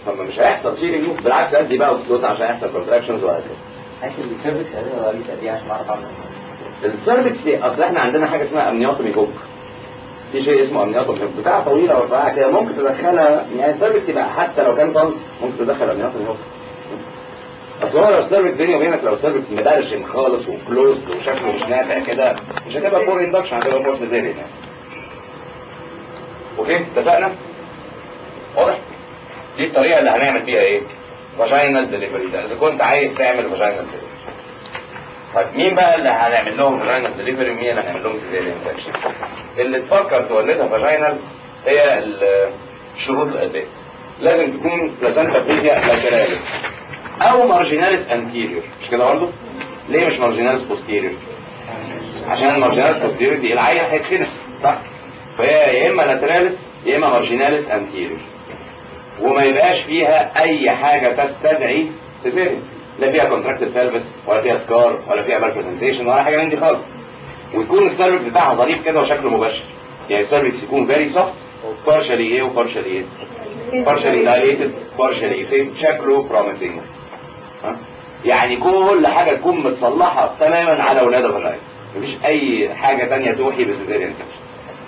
طب مش هيحصل شيء يوم بالعكس ادي بقى اوكسيتوسن عشان يحصل كونتراكشنز وهكذا اكل السيرفيس هذا ولا دي عشان اعرف اعمل السيرفكس اصل احنا عندنا حاجه اسمها امنيوتومي هوك في شيء اسمه امنيوتومي هوك بتاعه طويله ورفيعه كده ممكن تدخلها يعني السيرفكس يبقى حتى لو كان طن ممكن تدخل امنيوتومي هوك اصل هو لو السيرفكس بيني وبينك لو السيرفكس مدرشن خالص وكلوزد وشكله مش نافع كده مش هتبقى فور اندكشن هتبقى فور سيزيريان يعني اوكي اتفقنا واضح دي الطريقه اللي هنعمل بيها ايه فاجينال ديليفري ده اذا كنت عايز تعمل فاجينال ديليفري طيب مين بقى اللي هنعمل لهم فاجينال ديليفري ومين اللي هنعمل لهم سيزيريان سكشن اللي تفكر تولدها فاجينال هي ال- الشروط الاتيه لازم تكون بلاسنتا بريفيا لاتراليس او مارجيناليس انتيريور مش كده برضه ليه مش مارجيناليس بوستيريور عشان المارجيناليس بوستيريور دي العين هيتخنق صح فهي يا اما لاتراليس يا اما مارجيناليس انتيريور وما يبقاش فيها اي حاجه تستدعي سيزيريان لا فيها كونتراكتد بلفس ولا فيها سكار ولا فيها برزنتيشن ولا حاجه من دي خالص ويكون السيرفكس بتاعها ظريف كده وشكله مباشر يعني السيرفكس يكون فيري سوفت بارشالي ايه وبارشالي ايه partially dilated partially effect شكله promising ها؟ يعني كل حاجة تكون متصلحة تماما على ولادة الغاية مفيش أي حاجة تانية توحي بالسيزيريان سكشن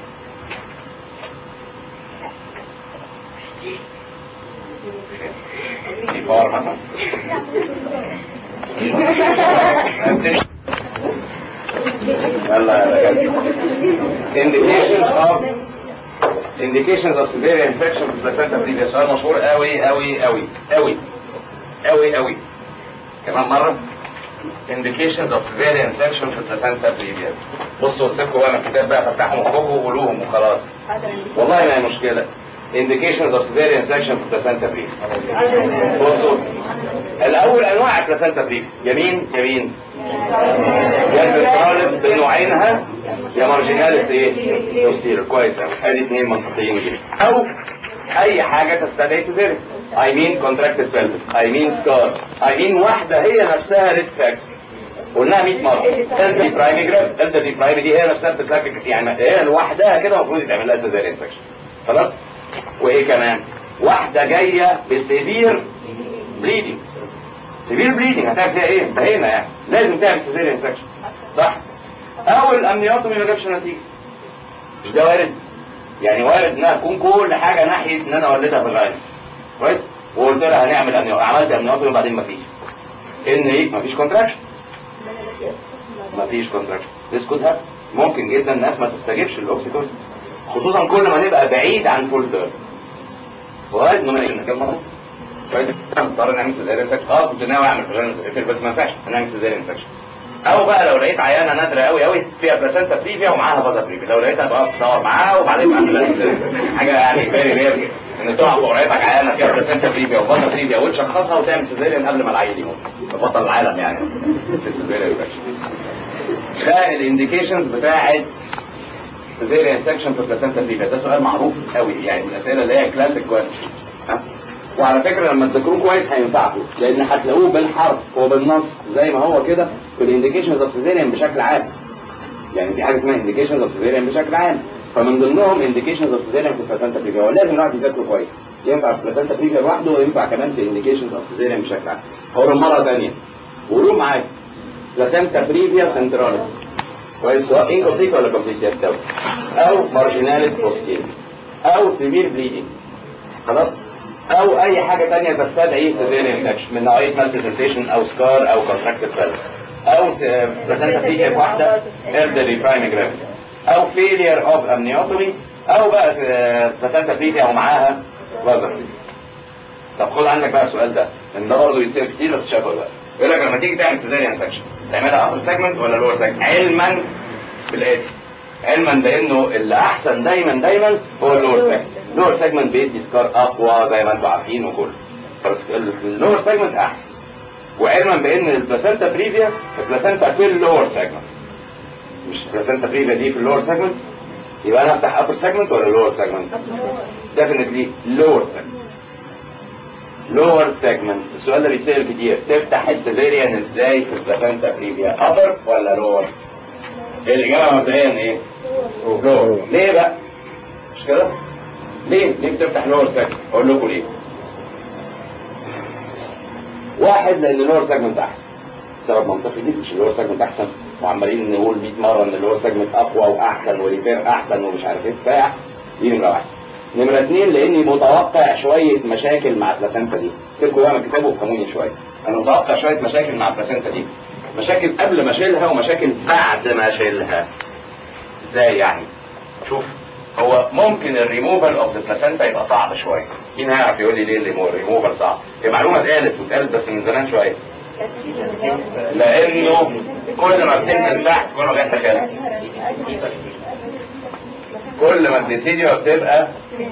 في فار مثلا يلا يا رجال indications of indications of cesarean section في placenta previa سؤال مشهور قوي قوي قوي قوي قوي قوي كمان مرة indications of cesarean section في placenta previa بصوا سيبكوا بقى من الكتاب بقى فتحوا مخكم وقولوهم وخلاص والله ما هي مشكلة indications of cesarean section في placenta previa بصوا الأول أنواع placenta previa يمين يمين يا سنتراليس بنوعينها يا مارجيناليس ايه بوستيريور كويس قوي ادي اثنين منطقيين جدا او اي حاجه تستدعي سيزيريان اي مين كونتراكتد بلفس اي مين سكار اي مين واحده هي نفسها ريسك فاكتور قلناها 100 مره دلتا دي برايمي جراب دلتا دي برايمي دي هي نفسها بتتلكك يعني هي لوحدها كده المفروض يتعمل لها سيزيريان سكشن خلاص وايه كمان واحده جايه بسيفير بليدنج سيفير بليدنج هتعمل فيها ايه؟ انتهينا يعني لازم تعمل سيزيريان سكشن صح؟ او الامنيوتومي ما جابش نتيجه مش ده وارد؟ يعني وارد انها تكون كل حاجه ناحيه ان انا اولدها فاجينا كويس؟ وقلت لها هنعمل امنيوتومي عملت امنيوتومي وبعدين مفيش ان ايه؟ مفيش كونتراكشن مفيش كونتراكشن this could happen ممكن جدا الناس ما تستجيبش للاوكسيتوسين خصوصا كل ما نبقى بعيد عن فول تيرم وارد انه ما يجينا كام مره كويس نضطر نعمل سيزاريان سكشن اه كنت ناوي اعمل فاجينا بس ما ينفعش هنعمل سيزاريان سكشن او بقى لو لقيت عيانه نادره قوي قوي فيها بلاسنتا بريفيا ومعاها فازا بريفيا لو لقيتها بقى تدور معاها وبعدين بعمل لها سيزاريان حاجه يعني فيري رير ان تقع في قريتك عيانه فيها بلاسنتا بريفيا وفازا بريفيا وتشخصها وتعمل سيزاريان قبل ما العيل يموت ده بطل العالم يعني في السيزاريان سكشن ده الانديكيشنز بتاعت سيزاريان سكشن في بلاسنتا بريفيا ده سؤال معروف قوي يعني من الاسئله اللي هي كلاسيك كويشن وعلى فكره لما تذاكروه كويس هينفعكم لان هتلاقوه بالحرف وبالنص زي ما هو كده في الانديكيشنز اوف سيزيريان بشكل عام يعني دي حاجه اسمها انديكيشنز اوف سيزيريان بشكل عام فمن ضمنهم انديكيشنز اوف سيزيريان في البلاسنتا بريفيا ولازم الواحد يذاكره كويس ينفع في البلاسنتا بريفيا لوحده وينفع كمان في انديكيشنز اوف سيزيريان بشكل عام هقول مره ثانيه قولوا معايا بلاسنتا بريفيا سنتراليس كويس سواء انكمبليت ولا كومبليت يستوي او مارجيناليس بوستيريور او سيفير بليدنج خلاص او اي حاجة تانية تستدعي سيزيريان سكشن من نوعية مالبرزنتيشن او سكار او كونتراكتد بلس او بلاسنتا بريفيا واحدة اردري برايمي جرافيتي او فيلير اوف امنيوتومي او بقى بلاسنتا بريفيا ومعاها لازر طب خد عندك بقى السؤال ده ان ده برضه يتصير كتير بس شافه بقى يقول لك لما تيجي تعمل سيزيريان سكشن تعملها ابر سيجمنت ولا لور سيجمنت علما بالاتي علما بانه اللي احسن دايما دايما هو اللور سيجمنت اللور سيجمنت بيدي سكار اقوى زي ما انتم عارفين وكله بس اللور سيجمنت احسن وعلما بان البلاسنتا بريفيا البلاسنتا في اللور سيجمنت مش البلاسنتا بريفيا دي في اللور سيجمنت يبقى انا افتح ابر سيجمنت ولا لور سيجمنت ديفينتلي لور سيجمنت لور سيجمنت السؤال ده بيتسال كتير تفتح السيزيريان ازاي في البلاسنتا بريفيا ابر ولا لور الاجابه مبدئيا ايه لور ليه بقى مش كده ليه ليه بتفتح لور سيجمنت اقول لكم ليه واحد لان اللور سيجمنت احسن سبب منطقي جدا مش اللور سيجمنت احسن وعمالين نقول 100 مره ان اللور سيجمنت اقوى واحسن وريبير احسن ومش عارف ايه بتاع دي نمره واحد نمره اثنين لاني متوقع شويه مشاكل مع البلاسنتا دي سيبكم بقى من الكتاب وافهموني شويه انا متوقع شويه مشاكل مع البلاسنتا دي مشاكل قبل ما اشيلها ومشاكل بعد ما اشيلها ازاي يعني شوف هو ممكن الريموفال اوف ذا بلاسنتا يبقى صعب شويه مين هيعرف يقول لي ليه الريموفال صعب هي معلومه اتقالت واتقالت بس من زمان شويه لانه كل ما بتنزل تحت كل ما بيحصل كده كل ما الديسيديو بتبقى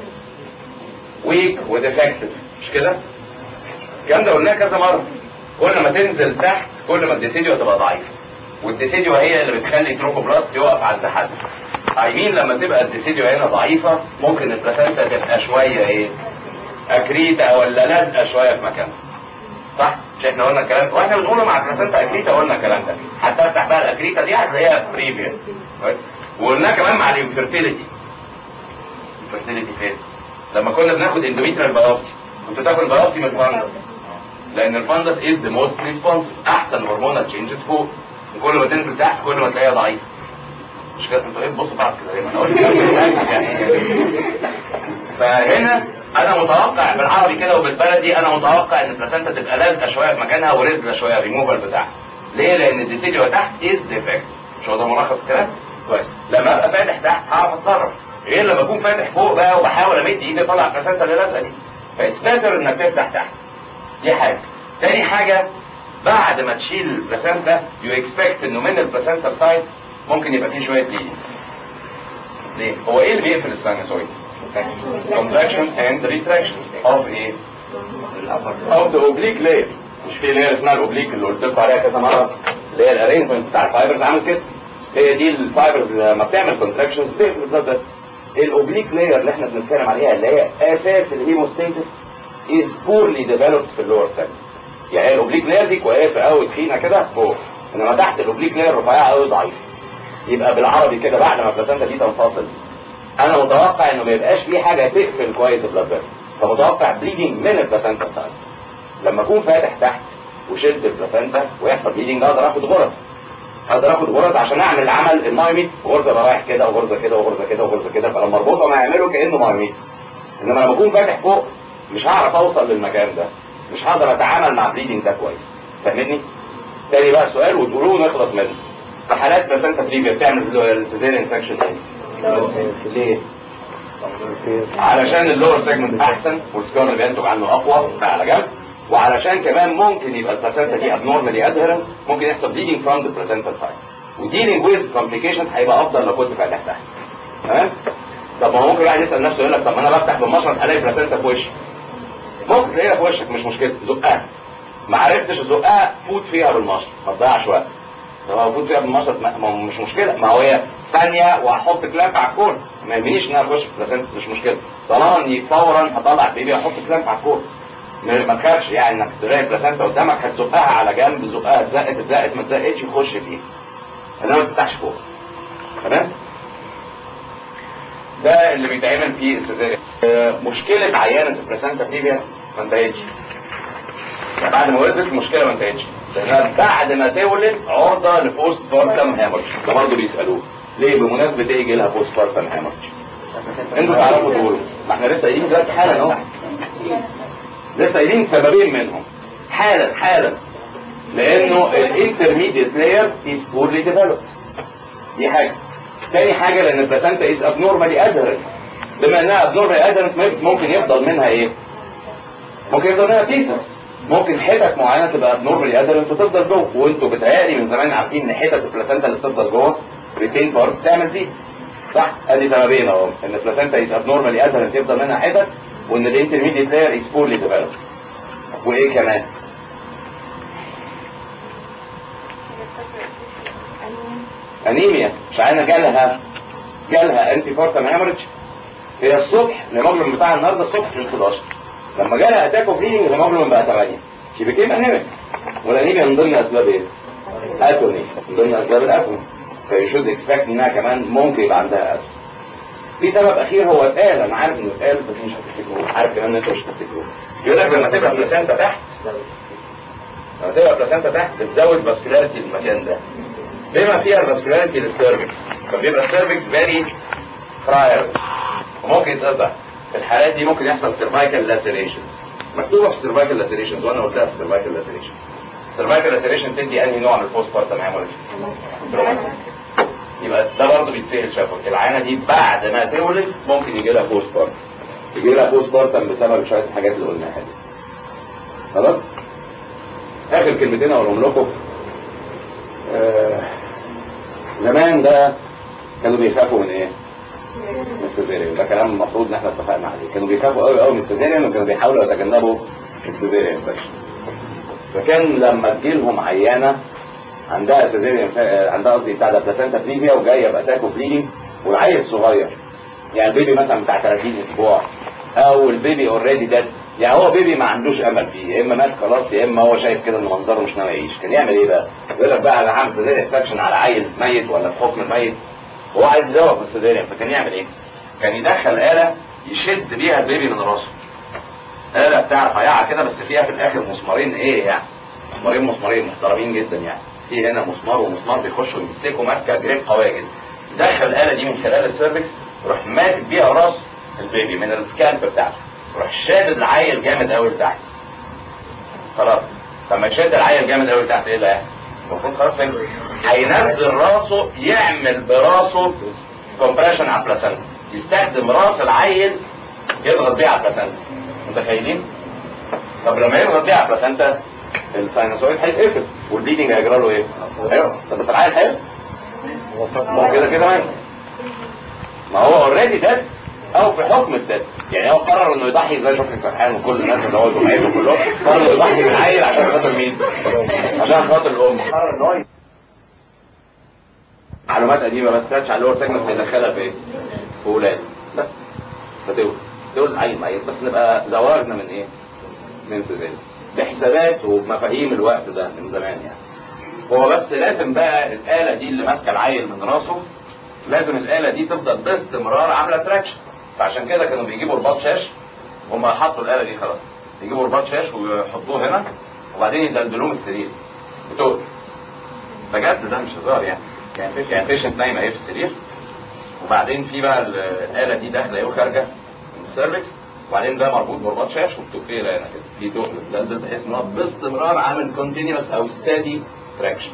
ويك وديفكتيف مش كده الكلام ده قلناه كذا مره كل ما تنزل تحت كل ما الديسيديو تبقى ضعيف والديسيديو هي اللي بتخلي تروكوبلاست يقف عند حد عايمين لما تبقى الديسيديو هنا ضعيفه ممكن البلاسنتا تبقى شويه ايه اكريتا ولا لازقه شويه في مكانها صح مش احنا قلنا الكلام واحنا بنقوله مع البلاسنتا اكريتا قلنا الكلام ده حتى افتح بقى الاكريتا دي هتلاقيها بريفيا وقلناه كمان مع الانفيرتيليتي الانفيرتيليتي فين لما كنا بناخد اندوميتريال بايوبسي كنت تاخد بايوبسي من الفندس لان الفندس از ذا موست ريسبونسيف احسن هرمونال تشينجز فوق وكل ما تنزل تحت كل ما تلاقيها ضعيفه مش كده انتوا ايه بتبصوا بعض كده زي ما انا قلت يعني فهنا انا متوقع بالعربي كده وبالبلدي انا متوقع ان البلاسنتا تبقى لازقه شويه في مكانها ورزله شويه الريموفال بتاعها ليه لان الديسيديو تحت از ديفكت مش هو ده ملخص الكلام كويس لما ابقى فاتح تحت هعرف اتصرف غير لما اكون فاتح فوق بقى وبحاول امد ايدي اطلع البلاسنتا اللي لازقه دي فاتس بيتر انك تفتح تحت دي حاجه تاني حاجه بعد ما تشيل البلاسنتا يو اكسبكت انه من البلاسنتا سايد ممكن يبقى فيه شويه بليدنج ليه؟ هو ايه اللي بيقفل الساينوسويد؟ contractions and retractions of ايه؟ of the oblique layer مش في layer اسمها الاوبليك اللي قلت لكم عليها كذا مره اللي هي الارينجمنت بتاع الفايبرز عامل كده هي دي الفايبرز لما بتعمل كونتراكشنز بتقفل البلاد بس الاوبليك لاير اللي احنا بنتكلم عليها اللي هي اساس الهيموستاسيس is poorly developed في اللور سيجمنت يعني الاوبليك لاير دي كويسه قوي تخينه كده فوق انما تحت الاوبليك لاير رفيعه قوي ضعيفه يبقى بالعربي كده بعد ما البلاسنتا دي تنفصل انا متوقع انه ما يبقاش في حاجه تقفل كويس البلاد فيسل فمتوقع بليدنج من البلاسنتا سايد لما اكون فاتح تحت وشلت البلاسنتا ويحصل بليدنج اقدر اخد غرز اقدر اخد غرز عشان اعمل العمل المايميت غرزه رايح كده وغرزه كده وغرزه كده وغرزه كده فلما اربطها ما يعمله كانه مايميت انما لما اكون فاتح فوق مش هعرف اوصل للمكان ده مش هقدر اتعامل مع البليدنج ده كويس فاهمني؟ تاني بقى سؤال وتقولوه ونخلص منه في حالات بلاسنتا بريفيا بتعمل السيزيريان سكشن ايه؟ ليه؟ علشان اللور سيجمنت احسن والسكار اللي بينتج عنه اقوى ده على جنب وعلشان كمان ممكن يبقى البلاسنتا دي ابنورمالي ادهرنت ممكن يحصل بليدنج فروم ذا بلاسنتا سايد وديلينج ويز كومبليكيشن هيبقى افضل لو كنت فاتح تحت تمام؟ طب ما هو ممكن واحد يسال نفسه يقول لك طب ما انا بفتح بالمشرط الاقي بلاسنتا في وشي ممكن تلاقيها في وشك مش مشكله زقها ما عرفتش ازقها فوت فيها بالمشرط ما تضيعش وقت طب المفروض فيها بالمشرط ما ما هو مش مشكله ما هو هي ثانيه وهحط كلامب على الكور ما يهمنيش ان انا اخش في بلاسنتا مش مشكله طالما اني فورا هطلع البيبي واحط كلامب على الكور ما ما تخافش يعني انك تلاقي البلاسنتا قدامك هتزقها على جنب زقها اتزقت اتزقت ما اتزقتش تخش فيها انما ما تفتحش فوق تمام ده اللي بيتعمل فيه السيزاريان آه، مشكله عيانه البلاسنتا بريفيا ما انتهتش يعني بعد ما ولدت المشكله ما انتهتش لانها بعد ما تولد عرضه لبوست بارتم هامرج ده برضه بيسالوه ليه بمناسبه ايه يجي لها بوست بارتم هامرج انتوا تعرفوا تقولوا ما احنا لسه قايلين دلوقتي حالا اهو لسه قايلين سببين منهم حالا حالا لانه الانترميديت لاير از بورلي ديفلوبد دي حاجه تاني حاجه لان البلاسنتا از ابنورمالي ادهرنت بما انها ابنورمالي ادهرنت ممكن يفضل منها ايه؟ ممكن يفضل منها بيسز ممكن حتت معينه تبقى ابنورمالي ادهرنت وتفضل جوه وانتوا بتهيألي من زمان عارفين ان حتت البلاسنتا اللي بتفضل جوه ريتين بارت تعمل فيه صح ادي سببين اهو ان البلاسنتا از ابنورمالي ادهرنت يفضل منها حتت وان الانترميديت لاير از بورلي ديفلوبد وايه كمان؟ انيميا مش عايزه جالها جالها انتي فورتم هامرج هي الصبح الهيموجلوبين بتاع النهارده الصبح كان 11 لما جالها اتاك اوف هيلينج الهيموجلوبين بقى 8 شي بيكيم انيميك والانيميا من ضمن اسباب ايه؟ اتوني من ضمن اسباب الاتوني فيشوز اكسبكت انها كمان ممكن يبقى عندها اتوني في سبب اخير هو اتقال انا عارف انه اتقال بس مش هتفتكروه عارف كمان ان انتوا مش هتفتكروه يقول لك لما تبقى بلاسنتا تحت لما تبقى بلاسنتا تحت بتزود فاسكولاريتي المكان ده بما فيها الفاسكولاريتي للسيرفكس فبيبقى السيرفكس فيري فراير وممكن يتقطع في الحالات دي ممكن يحصل سيرفايكال لاسيريشنز مكتوبه في السيرفايكال لاسيريشنز وانا قلتها في السيرفايكال لاسيريشن السيرفايكال لاسيريشن تدي انهي نوع من البوست بارتم هيموريج يبقى ده برضه بيتسهل شفوي العينه دي بعد ما تولد ممكن يجي لها بوست بارتم يجي لها بوست بارتم بسبب شويه الحاجات اللي قلناها دي خلاص اخر كلمتين اقولهم لكم آه زمان ده كانوا بيخافوا من ايه؟ من السيزيريان ده كلام المفروض ان احنا اتفقنا عليه كانوا بيخافوا قوي قوي من السيزيريان وكانوا بيحاولوا يتجنبوا السيزيريان انفكشن فكان لما تجيلهم عيانه عندها سيزيريان عندها قصدي بتاع ده بلاسنتا بريفيا وجايه باتاكو بليدنج والعيل صغير يعني البيبي مثلا بتاع 30 اسبوع او البيبي اوريدي ديد يعني هو بيبي ما عندوش امل فيه يا اما مات خلاص يا اما هو شايف كده ان منظره مش ناوي يعيش كان يعمل ايه بقى؟ يقول لك بقى انا هعمل سيزيريان سكشن على عيل ميت ولا بحكم الميت هو عايز يزوق من السيزيريان فكان يعمل ايه؟ كان يدخل آلة يشد بيها البيبي من راسه آلة بتاع رفيعة كده بس فيها في الآخر مسمارين إيه يعني؟ مسمارين مسمارين محترمين جدا يعني في هنا مسمار ومسمار بيخشوا يمسكوا ماسكة جريب قوية جدا يدخل الآلة دي من خلال السيرفكس يروح ماسك بيها راس البيبي من السكالب بتاعته يروح شادد العيل جامد قوي لتحت خلاص لما يشد العيل جامد قوي لتحت ايه اللي هيحصل؟ المفروض خلاص فين؟ هينزل راسه يعمل براسه كومبريشن على البلاسنتا يستخدم راس العيل يضغط بيه على البلاسنتا متخيلين؟ طب لما يضغط بيه على البلاسنتا الساينوسويد هيتقفل والبليدنج هيجرى له ايه؟ ايوه طب بس العيل حلو ما هو كده كده مات ما هو اوريدي ديد او في حكم الديد يعني هو قرر انه يضحي زي شكري سرحان وكل الناس اللي هو دفعته كلهم قرر يضحي بالعيل عشان خاطر مين؟ عشان خاطر الام قرر ان هو معلومات قديمه بس تاتش على اللور سيجمنت هيدخلها في ايه؟ في ولاد بس فتقول تقول العيل معين بس نبقى زواجنا من ايه؟ من سيزين بحسابات وبمفاهيم الوقت ده من زمان يعني هو بس لازم بقى الآلة دي اللي ماسكة العيل من راسه لازم الآلة دي تفضل باستمرار عاملة تراكشن فعشان كده كانوا بيجيبوا رباط شاش هم حطوا الآلة دي خلاص يجيبوا رباط شاش ويحطوه هنا وبعدين يدلدلوه من السرير بتقول بجد ده مش هزار يعني يعني في يعني بيشنت نايمه اهي في السرير وبعدين في بقى الآلة دي داخله اهي وخارجه من السيرفكس وبعدين ده مربوط برباط شاش وبتقفيل هنا كده في تقل بتدلدل بحيث ان هو باستمرار عامل كونتينيوس او ستادي تراكشن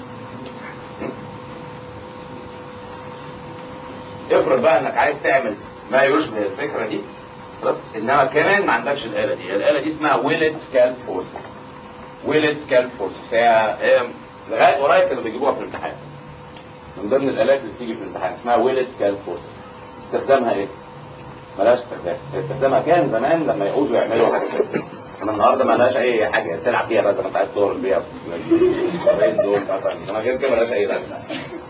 افرض بقى انك عايز تعمل ما يشبه الفكره دي خلاص انما كمان ما عندكش الاله دي الاله دي اسمها ويلد سكالب فورسز ويلد سكالب فورسز هي هي لغايه قريب كانوا بيجيبوها في الامتحان من ضمن الالات اللي بتيجي في الامتحان اسمها ويلد سكالب فورسز استخدامها ايه؟ ملاش استخدام استخدامها كان زمان لما يعوزوا يعملوا حاجه كده انا النهارده ما لهاش اي حاجه تلعب فيها بس ما انت عايز تورل بيها الشهرين دول مثلا انما غير كده ملهاش اي لازمه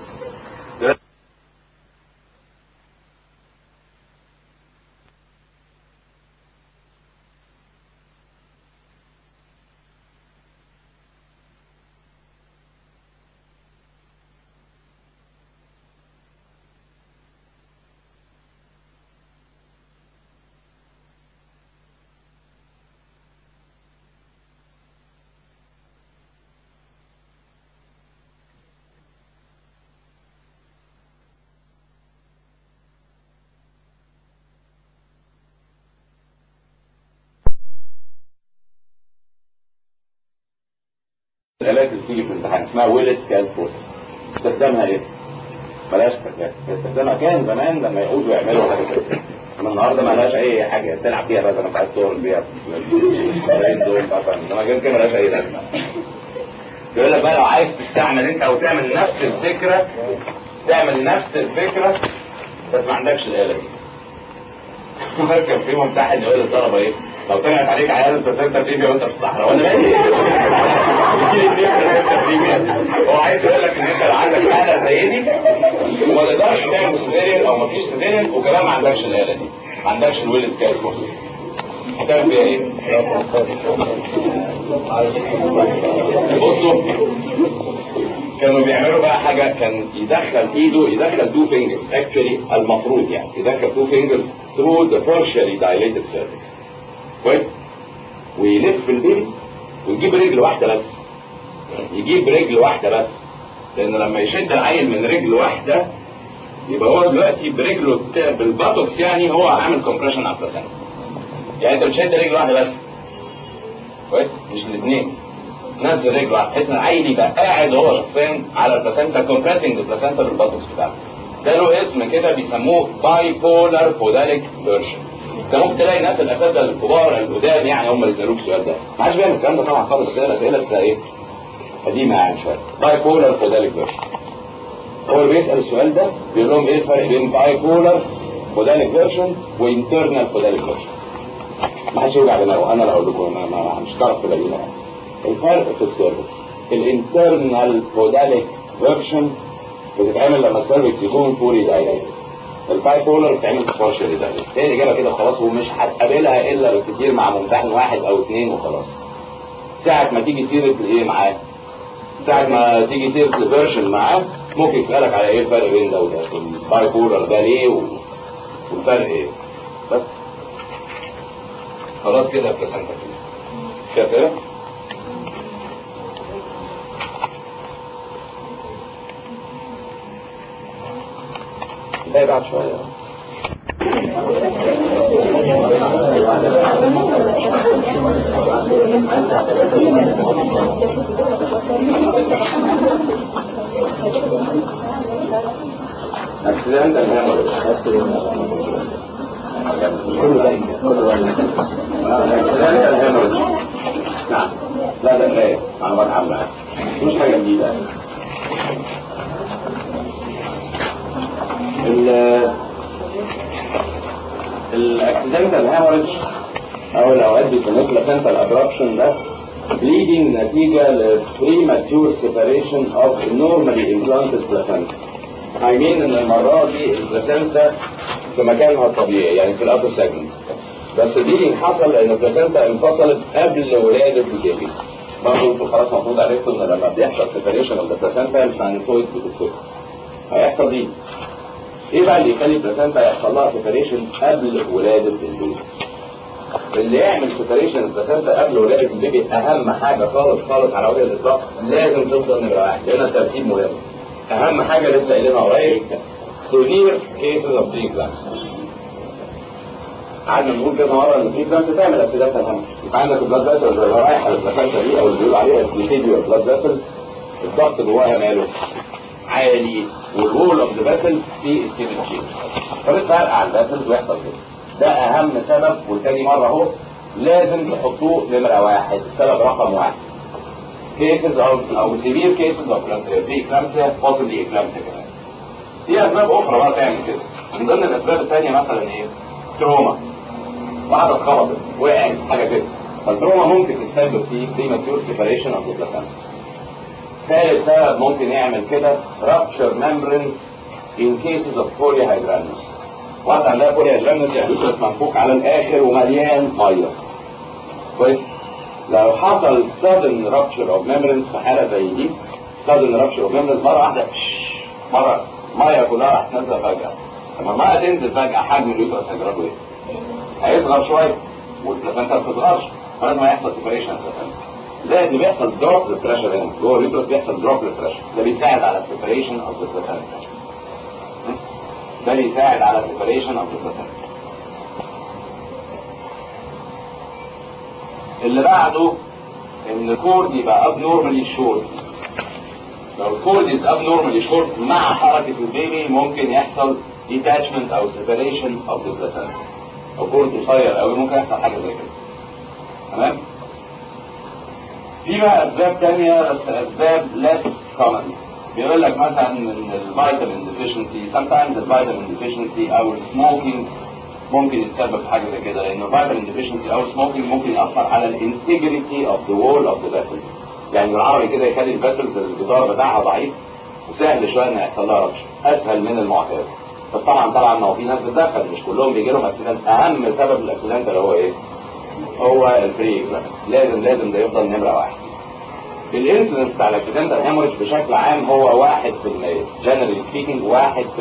الالات اللي بتيجي في الامتحان اسمها ويلد سكال فورسز استخدامها ايه؟ ملهاش استخدام استخدامها كان زمان لما يعوزوا يعملوا حاجه كده اما النهارده ما لهاش اي حاجه تلعب فيها بس ما انت عايز تورل بيها الشهرين دول مثلا انما غير كده ملهاش اي لازمه يقول لك بقى لو عايز تستعمل انت او تعمل نفس الفكره تعمل نفس الفكره بس ما عندكش الاله دي كان في ممتحن يقول للطلبه ايه لو طلعت عليك عيال البلاسنتا بريميا وانت في الصحراء وانا مالي هو عايز يقول لك ان انت لو عندك حاله زي دي وما تقدرش تعمل سيزيريان او ما فيش سيزيريان وكمان ما عندكش الاله دي ما عندكش الويل سكال كورس هتعمل فيها ايه؟ بصوا كانوا بيعملوا بقى حاجه كان يدخل ايده يدخل تو فينجرز اكشلي المفروض يعني يدخل تو فينجرز through the partially dilated cervix كويس ويلف البيبي ويجيب رجل واحده بس يجيب رجل واحده بس لان لما يشد العيل من رجل واحده يبقى هو دلوقتي برجله الت- بالباتوكس يعني هو عامل كومبريشن على البلاسنتا يعني انت بتشد رجل واحده بس كويس مش الاثنين نزل رجل واحده بحيث ان العيل يبقى قاعد هو شخصيا على البلاسنتا كومبريسنج البلاسنتا بالباتوكس بتاعته ده له اسم كده بيسموه باي بولار بوداليك فيرجن انت ممكن تلاقي ناس الاساتذه الكبار القدام يعني هم اللي يسالوك السؤال ده ما حدش بيعمل الكلام ده طبعا خالص بس هي الاسئله لسه ايه قديمه يعني شويه باي بولار بوداليك فيرجن هو اللي بيسال السؤال ده بيقول لهم ايه الفرق بين باي بولار بوداليك فيرجن وانترنال بوداليك فيرجن ما حدش يوجع دماغه انا اللي هقول لكم ما- ما- مش هتعرف تبينها يعني الفرق في السيرفكس الانترنال بوداليك فيرجن بتتعمل لما السيرفكس يكون فوري دايركت الباي بولر بتتعمل بارشلي دايركت هي الاجابه كده خلاص ومش هتقابلها الا بالكتير مع ممتحن واحد او اثنين وخلاص ساعة ما تيجي سيرة الايه معاه ساعة ما تيجي سيرة الفيرجن معاه ممكن يسألك على ايه الفرق بين ده وده الباي بولر ده ليه و- والفرق ايه بس خلاص كده بلاسنتا كده في أسئلة؟ لا بعد شوية اكسيدنت كله ده كله ده اكسيدنت الهيموريج نعم لا ده قرايه معلومات عامه مش حاجه جديده ال الاكسيدنتال هيموريج او الاوقات بيسموه بلاسنتال ابرابشن ده bleeding نتيجة ل premature separation of normally implanted placenta. I mean ان المرة دي البلاسنتا في مكانها الطبيعي يعني في الابر سيجمنت. بس دي حصل لان البلاسنتا انفصلت قبل ولادة البيبي. برضه انتوا خلاص المفروض عرفتوا ان لما بيحصل separation of the placenta الساينسويد بتتفك. هيحصل دي. ايه بقى اللي يخلي البلاسنتا يحصل لها سيبريشن قبل ولاده البيبي؟ اللي يعمل سيبريشن البلاسنتا قبل ولاده البيبي اهم حاجه خالص خالص على وجه الاطلاق لازم تفضل نمره واحد لان الترتيب مهم. اهم حاجه لسه قايلينها قريب سيفير كيسز اوف بري كلامس قعدنا نقول كذا مره ان البري كلامس تعمل اكسيدنت الهم يبقى عندك البلاد فيسلز اللي رايحه للبلاسنتا دي او اللي بيقولوا عليها البلاسيديو بلاد فيسلز الضغط جواها ماله عالي والرول اوف ذا فيسل في اسكيميك تشينج فبتفرقع الفيسل ويحصل كده ده اهم سبب والتاني مره اهو لازم تحطوه نمره واحد السبب رقم واحد كيسز او او سيفير كيسز اوف بري كلامسيا بوسيبلي اكلامسيا كمان في اسباب اخرى بقى تعمل كده من ضمن الاسباب الثانيه مثلا ايه تروما واحده اتخبطت وقعت حاجه كده فالتروما ممكن تتسبب في بريماتيور سيبريشن اوف ذا ثالث سبب ممكن يعمل كده rupture membranes in cases of polyhydramnios واحدة عندها polyhydramnios يعني يوترس منفوخ على الآخر ومليان مية كويس لو حصل sudden rupture of membranes في حالة زي دي sudden rupture of membranes مرة واحدة مرة مية كلها راح تنزل فجأة لما المية تنزل فجأة حجم اليوترس هيجرى له ايه؟ هيصغر شوية والبلاسنتا ما بتصغرش فلازم يحصل سيبريشن البلاسنتا زائد ان بيحصل دروب للبريشر هنا جوه اليوترس بيحصل دروب للبريشر ده بيساعد على السيبريشن اوف ذا بلاسنتا ده بيساعد على السيبريشن اوف ذا بلاسنتا اللي بعده ان الكورد يبقى اب نورمالي شورت لو الكورد از اب نورمالي شورت مع حركه البيبي ممكن يحصل ديتاتشمنت او سيبريشن اوف ذا بلاسنتا لو كورد قصير قوي ممكن يحصل حاجه زي كده تمام في بقى اسباب تانية بس اسباب less common بيقول لك مثلا ان الفيتامين deficiency sometimes الفيتامين deficiency او السموكينج ممكن يتسبب في حاجه زي كده لان الفيتامين deficiency او السموكينج ممكن ياثر على الانتجريتي اوف ذا وول اوف ذا فيسلز يعني بالعربي كده يخلي الفيسلز الجدار بتاعها ضعيف وسهل شويه ان يحصل لها ربش اسهل من المعتاد بس طبعا طبعا ما هو في ناس بتدخل مش كلهم بيجي لهم اكسيدنت اهم سبب الاكسيدنت اللي هو ايه؟ هو الفري لازم لازم ده يفضل نمره واحد الانسيدنس بتاع الاكسيدنتال هيموريج بشكل عام هو 1% جنرالي سبيكينج 1%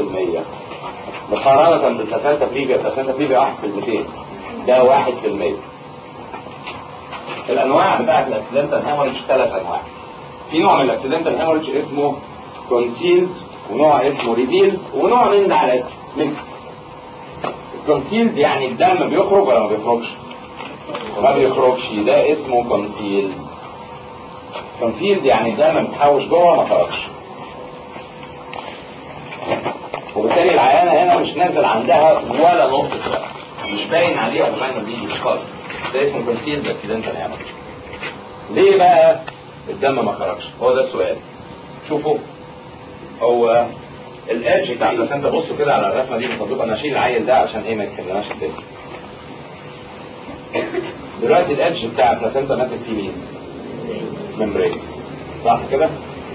مقارنة بالبلاسنتا بريفيا البلاسنتا بريفيا 1 في 200 ده 1% الانواع بتاعت الاكسيدنتال هيموريج ثلاث انواع في نوع من الاكسيدنتال هيموريدج اسمه كونسيل ونوع اسمه ريفيل ونوع من ده على ميكس الكونسيل يعني الدم بيخرج ولا ما بيخرجش ما بيخرجش ده اسمه كونسيل كونسيل يعني الدم متحوش جوه ما خرجش وبالتالي العيانه هنا مش نازل عندها ولا نقطه دم مش باين عليها بمعنى دي خالص ده اسمه كونسيل اكسيدنتال هيموريدج ليه بقى الدم ما خرجش هو ده السؤال شوفوا هو الادج بتاع البلاسنتا بصوا كده على الرسمه دي بفضلكم انا اشيل العيل ده عشان ايه ما يتكلمناش الدنيا دلوقتي الادج بتاع البلاسنتا ماسك فيه مين؟ ممبرين صح كده؟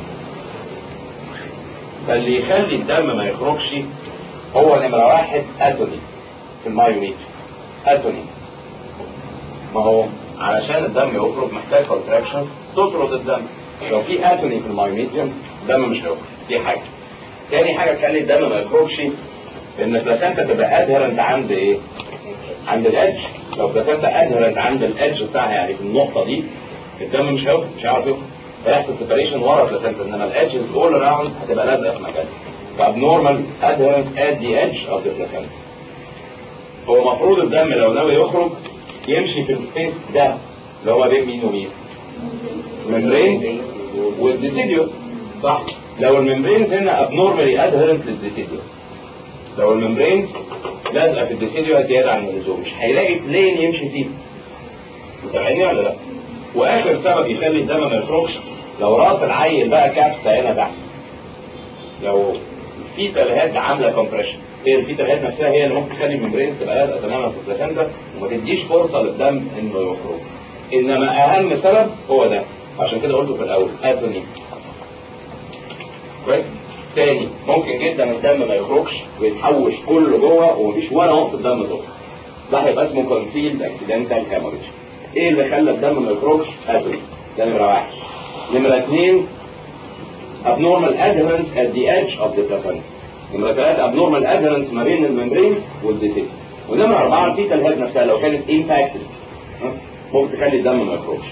فاللي يخلي الدم ما يخرجش هو نمره واحد اتوني في المايوميتر اتوني ما هو علشان الدم يخرج محتاج كونتراكشنز تطرد الدم لو في اتوني في المايوميتريوم الدم مش هيخرج دي حاجه تاني حاجه تخلي الدم ما يخرجش ان البلاسنتا تبقى ادهرنت عند ايه؟ عند الادج لو البلاسنتا ادهرنت عند الادج بتاعها يعني في النقطه دي الدم مش هيخرج مش هيعرف يخرج فيحصل سيبريشن ورا البلاسنتا انما الادجز اول اراوند هتبقى لازقه في مكانها فابنورمال ادهرنس ات ذا ايدج اوف ذا بلاسنتا هو المفروض الدم لو ناوي يخرج يمشي في السبيس ده اللي هو بين مين ومين؟ الممبرينز والديسيديو صح لو الممبرينز هنا abnormally adherent للديسيديو لو الممبرينز لازقه في الديسيديو زياده عن اللزوم مش هيلاقي بلين يمشي فيه متابعيني ولا لا؟ واخر سبب يخلي الدم ما يخرجش لو راس العيل بقى كبسه هنا تحت لو في تلهات عامله كومبريشن هي الفيتا هيد نفسها هي اللي ممكن تخلي الممبرينز تبقى لازقه تماما في البلاسنتا وما تديش فرصه للدم انه يخرج انما اهم سبب هو ده عشان كده قلته في الاول اتوني كويس تاني ممكن جدا الدم ما يخرجش ويتحوش كله جوه ومفيش ولا نقطه دم تخرج ده هيبقى اسمه كونسيلد اكسيدنتال هيموريج ايه اللي خلى الدم ما يخرجش اتوني ده نمره واحد نمره اثنين abnormal adherence at the edge of the placenta نمرة ثلاثة abnormal adherence ما بين الممبرينز والديسيت ونمرة أربعة الفيتال هيد نفسها لو كانت impacted ممكن تخلي الدم ما يخرجش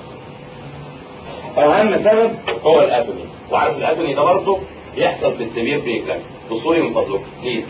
أهم سبب هو الأتوني وعارف الأتوني ده برضه يحصل في السيفير بريكلانس بصوا لي من فضلكم بليز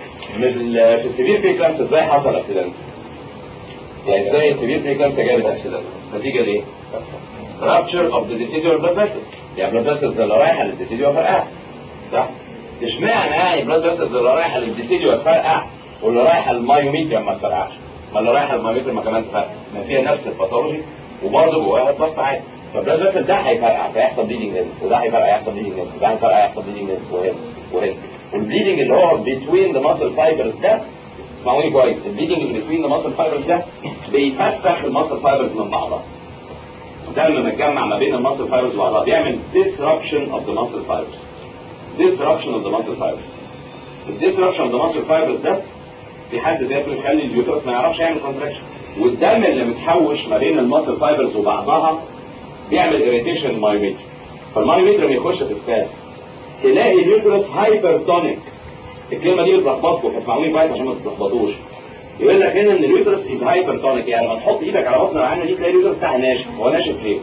في السيفير بريكلانس ازاي حصل اكسيدنت؟ يعني ازاي السيفير بريكلانس جابت اكسيدنت؟ نتيجة لإيه؟ rupture of the decidual blood vessels يعني blood vessels اللي رايحة للديسيديو فرقعت صح؟ اشمعنى يعني blood vessels اللي رايحة للديسيديو تفرقع واللي رايحة للمايوميتريوم ما تفرقعش ما اللي رايحة للمايوميتريوم ما كمان تفرقع ما فيها نفس الباثولوجي وبرضه جواها ضغط عالي فالبلاد فيسل ده هيفرقع فيحصل بليدنج هنا وده هيفرقع يحصل بليدنج هنا وده هيفرقع يحصل بليدنج هنا وهنا وهنا والبليدنج اللي هو بين ذا ماسل فايبرز ده اسمعوني كويس البليدنج اللي بين ذا ماسل فايبرز ده بيفسخ الماسل فايبرز من بعضها دم متجمع ما بين الماسل فايبرز وبعضها بيعمل disruption of the muscle fibers disruption of the muscle fibers الديسربشن of the muscle fibers ده في حد ذاته يخلي اليوترس ما يعرفش يعمل كونتراكشن والدم اللي متحوش ما بين الماسل فايبرز وبعضها بيعمل اريتيشن مايوميتر فالمايوميتر لما يخش في سباز تلاقي اليوترس هايبرتونيك الكلمه دي بتلخبطكم فاسمعوني كويس عشان ما تتلخبطوش يقول لك هنا ان اليوترس از هايبرتونيك يعني لما تحط ايدك على بطن العين دي تلاقي اليوترس بتاعها ناشف هو ناشف ليه؟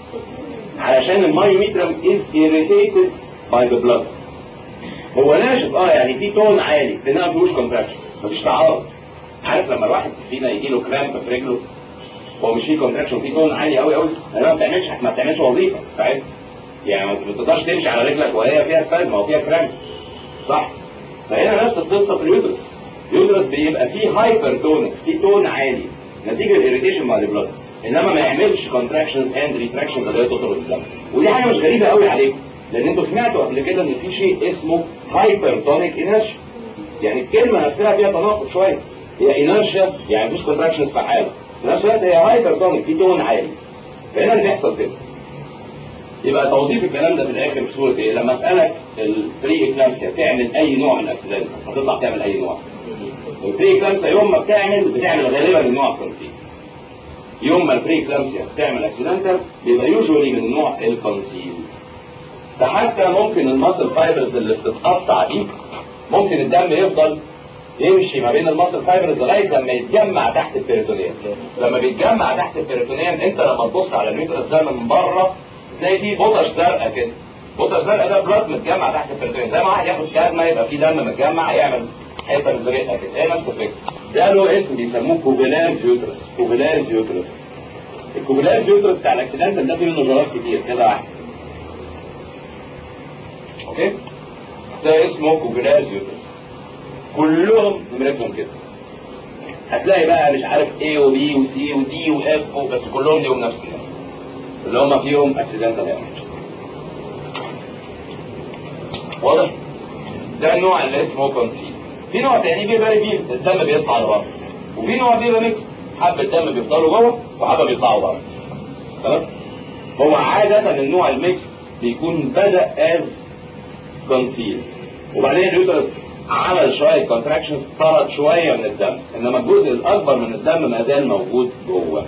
علشان المايوميترم از irritated باي ذا بلاد هو ناشف اه يعني في تون عالي لانها ما فيهوش كونتراكشن مفيش تعارض عارف لما الواحد فينا يجي له كرامب في رجله هو مش فيه كونتراكشن في تون عالي قوي قوي لانها ما بتعملش ما بتعملش وظيفه فاهم يعني ما تقدرش تمشي على رجلك وهي فيها سبازم او فيها كرامب صح فهنا نفس القصه في اليوترس اليوترس بيبقى فيه هايبر تونس فيه تون عالي نتيجه الاريتيشن مع البلاد انما ما يعملش كونتراكشنز اند ريتراكشنز اللي هي تطرد الدم ودي حاجه مش غريبه قوي عليكم لان انتوا سمعتوا قبل كده ان في شيء اسمه هايبر تونيك انرشيا يعني الكلمه نفسها فيها تناقض شويه هي انرشيا يعني مفيش كونتراكشنز فعاله في نفس الوقت هي هايبر تونيك في تون عالي فهنا اللي بيحصل كده يبقى توظيف الكلام ده في الاخر في صوره ايه؟ لما اسالك البري اكلامسيا تعمل اي نوع من الاكسيدنت هتطلع تعمل اي نوع البري اكلامسيا يوم ما بتعمل بتعمل غالبا النوع الكونسيل يوم ما البري اكلامسيا بتعمل اكسيدنتال بيبقى يوجوالي من نوع الكونسيل فحتى ممكن الماسل فايبرز اللي بتتقطع دي ممكن الدم يفضل يمشي ما بين الماسل فايبرز لغايه لما يتجمع تحت البيريتونيوم لما بيتجمع تحت البيريتونيوم انت لما تبص على اليوترس ده من بره تلاقي فيه بطش زرقاء كده بطش زرقاء ده بلاد متجمع تحت البريتونيوم زي ما واحد ياخد كدمه يبقى فيه دم متجمع يعمل حته مزرقه كده هي نفس الفكره ده له اسم بيسموه كوفيلارز يوترس كوفيلارز يوترس الكوفيلارز يوترس بتاع الاكسيدنت ده فيه منه جرات كتير كده واحد اوكي ده اسمه كوفيلارز يوترس كلهم نمرتهم كده هتلاقي بقى مش عارف A و B و C و D و F بس كلهم ليهم نفس النوع اللي هم فيهم اكسيدنتال هيموريج واضح؟ ده النوع اللي اسمه كونسيل في نوع تاني بيبقى ريفيل الدم بيطلع لبره وفي نوع بيبقى ميكس حبة دم بيفضلوا جوه وحبة بيطلعوا بره خلاص؟ هو عادة النوع الميكس بيكون بدأ از كونسيل وبعدين اليوترس عمل شوية كونتراكشنز طرد شوية من الدم انما الجزء الاكبر من الدم ما زال موجود جوه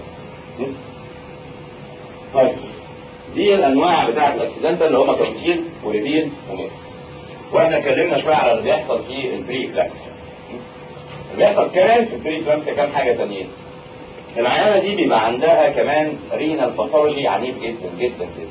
طيب دي الانواع بتاعت الاكسيدنتال اللي هم كونسيل وريفيل وميكس واحنا اتكلمنا شويه على اللي بيحصل في البري كلامس اللي بيحصل كمان في البري كلامس كام حاجه تانيين العيانه دي بيبقى عندها كمان رينال باثولوجي عنيف جدا جدا جدا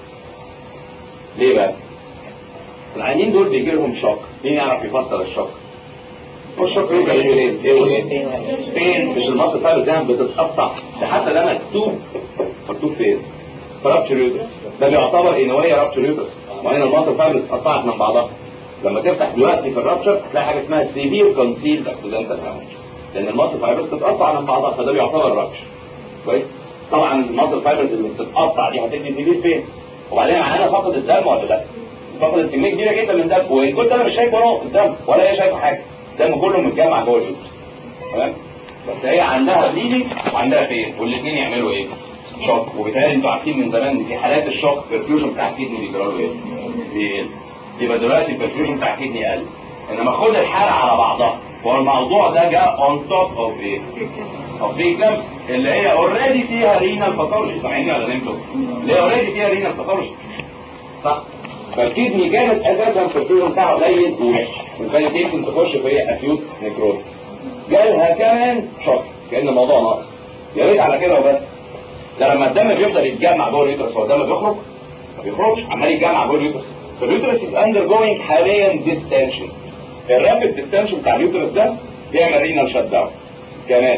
ليه بقى؟ العيانين دول بيجي لهم شوك مين يعرف يفسر الشوك؟ هو الشوك بيبقى ايه ايه وايه؟ فين مش المصل بتاع زي بتتقطع ده حتى ده مكتوب مكتوب فين؟ في رابتشر يوترس ده بيعتبر ان هي رابتشر يوترس وهنا المصل فعلا اتقطعت من بعضها لما تفتح دلوقتي في الرابشر هتلاقي حاجه اسمها سيفير كونسيلد اكسيدنتال هامج لان المصل فايبرز بتتقطع من بعضها فده بيعتبر رابشر كويس طبعا المصل فايبرز اللي بتتقطع دي هتدي سيفير فين وبعدين معانا فقد الدم ولا لا فقد كميه كبيره جدا من الدم وان كنت انا مش شايفه اهو الدم ولا هي شايفه حاجه الدم كله متجمع جوه اليوترس تمام بس هي عندها بليدنج وعندها فين والاثنين يعملوا ايه شوك وبالتالي انتوا عارفين من زمان ان في حالات الشوك البرفيوجن بتاع الكدني بيجرى له ايه بيقل يبقى دلوقتي البرفيوجن بتاع الكدني قل انما خد الحاله على بعضها هو الموضوع ده جاء اون توب اوف ايه اوف دي كلامس اللي هي اوريدي فيها رينال باثولوجي سامعيني ولا نمتوا اللي هي اوريدي فيها رينال باثولوجي صح فالكدني كانت اساسا البرفيوجن بتاعه قليل ووحش وكانت يمكن تخش في اكيوت نيكروز جالها كمان شوك كان الموضوع ناقص يا ريت على كده وبس ده لما الدم بيفضل يتجمع جوه اليوترس هو الدم بيخرج ما بيخرجش عمال يتجمع جوه اليوترس فاليوترس از اندر جوينج حاليا ديستنشن الرابid ديستنشن بتاع اليوترس ده بيعمل رينال شات داون كمان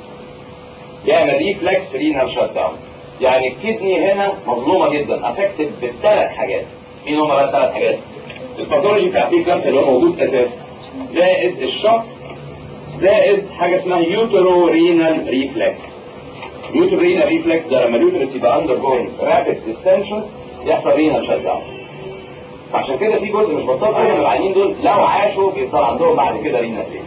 بيعمل ريفلكس رينال شات داون يعني الكدني هنا مظلومه جدا افكتد بثلاث حاجات مين هم بقى الثلاث حاجات الباثولوجي بتاع بي كلاس اللي هو موجود اساسا زائد الشوك زائد حاجه اسمها يوترو رينال ريفلكس يوترو رينال ريفلكس ده لما اليوترس يبقى اندر جوينج رابid ديستنشن يحصل رينال شات داون عشان كده في جزء مش بطال قوي من العيانين دول لو عاشوا بيفضل عندهم بعد كده رينا فين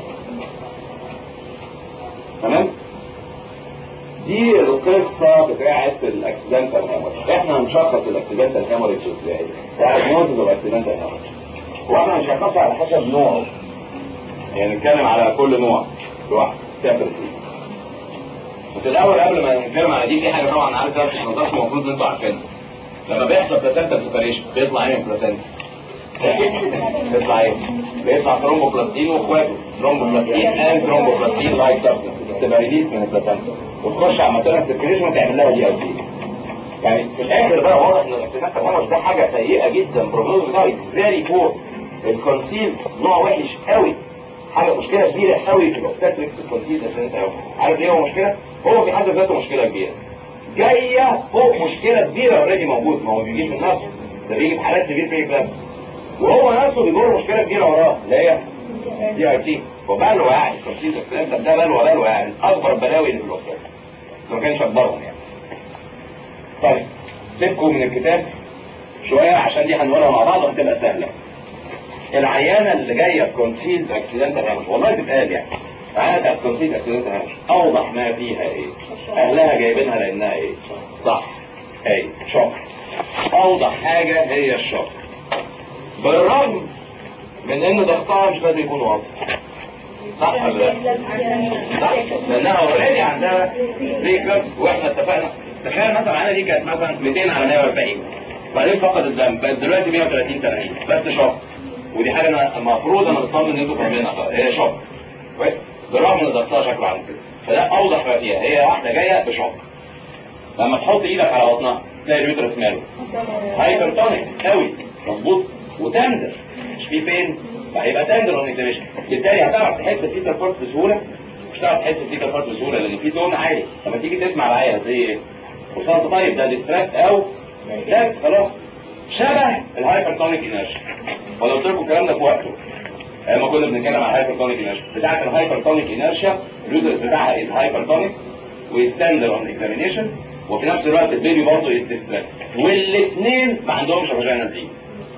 تمام دي القصة بتاعة الاكسيدنتال هاموريج احنا هنشخص الاكسيدنتال هاموريج ازاي diagnosis of accidental hemorrhage واحنا هنشخصها على حسب نوعه يعني نتكلم على كل نوع لوحده separately بس الاول قبل ما نتكلم على دي في حاجه طبعا عايز نظرتكم المفروض ان انتوا عارفينها لما بيحصل بلاسنتا سيبريشن بيطلع ايه من البلاسنتا؟ بيطلع ايه؟ بيطلع ثرومبوبلاستين واخواته ثرومبوبلاستين اند ثرومبوبلاستين لايك سبستنس بتبقى ريليس من البلاسنتا وتخش على ماتيرنال سيركيليشن وتعمل لها دي او سي يعني في الاخر بقى واضح ان الاكسيدنت هامش ده حاجه سيئه جدا بروجنوز بتاعي فيري بور الكونسيل نوع وحش قوي حاجه مشكله كبيره قوي في الاوبستريكس الكونسيل ده عارف ايه هو مشكله؟ هو في حد ذاته مشكله كبيره جايه فوق مشكله كبيره اوريدي موجود ما هو بيجيش من نفسه ده بيجي في حالات سيفير في كلام وهو نفسه بيجر مشكله كبيره وراه اللي هي دي اي سي وبلوى يعني تفصيل الاكسيدنت ده بلوى بلوى يعني اكبر بلاوي اللي في الوقت ما كانش اكبرهم يعني طيب سيبكم من الكتاب شويه عشان دي هنقولها مع بعض وهتبقى سهله العيانه اللي جايه بكونسيلد اكسيدنت هامش والله تتقال يعني العيانه بتاعت كونسيلد اكسيدنت هامش اوضح ما فيها ايه اهلها جايبينها لانها ايه صح اي شوك اوضح حاجه هي الشوك بالرغم من ان ضغطها مش لازم يكون واضح صح ولا لا؟ صح لانها اوريدي عندها ريكلاس واحنا اتفقنا تخيل مثلا العيانه دي كانت مثلا 200 على 140 بعدين فقدت الدم بقت دلوقتي 130 80 بس شوك ودي حاجه انا المفروض انا مطمن ان انتوا فاهمينها هي شوك كويس بالرغم ان ضغطها شكله عامل كده فده اوضح ما فيها هي واحده جايه بشوك لما تحط ايدك على بطنها تلاقي اليوترس ماله هايبر تونيك قوي مظبوط وتندر مش في بين فهيبقى تندر اون اكزاميشن بالتالي هتعرف تحس الفيتال بارت بسهوله مش هتعرف تحس الفيتال بارت بسهوله لان في تون عالي لما تيجي تسمع العيا زي ايه وصلت طيب ده ديستريس او لا خلاص شبه الهايبر تونيك انرجي وانا قلت لكم الكلام ده في وقته لما كنا بنتكلم على الهايبر تونيك انرجي بتاعت الهايبر تونيك انرجيا اليوترس بتاعها از هايبر تونيك ويستندر اون اكزامينيشن وفي نفس الوقت البيبي برضه از ديستريس والاثنين ما عندهمش فاجينال دي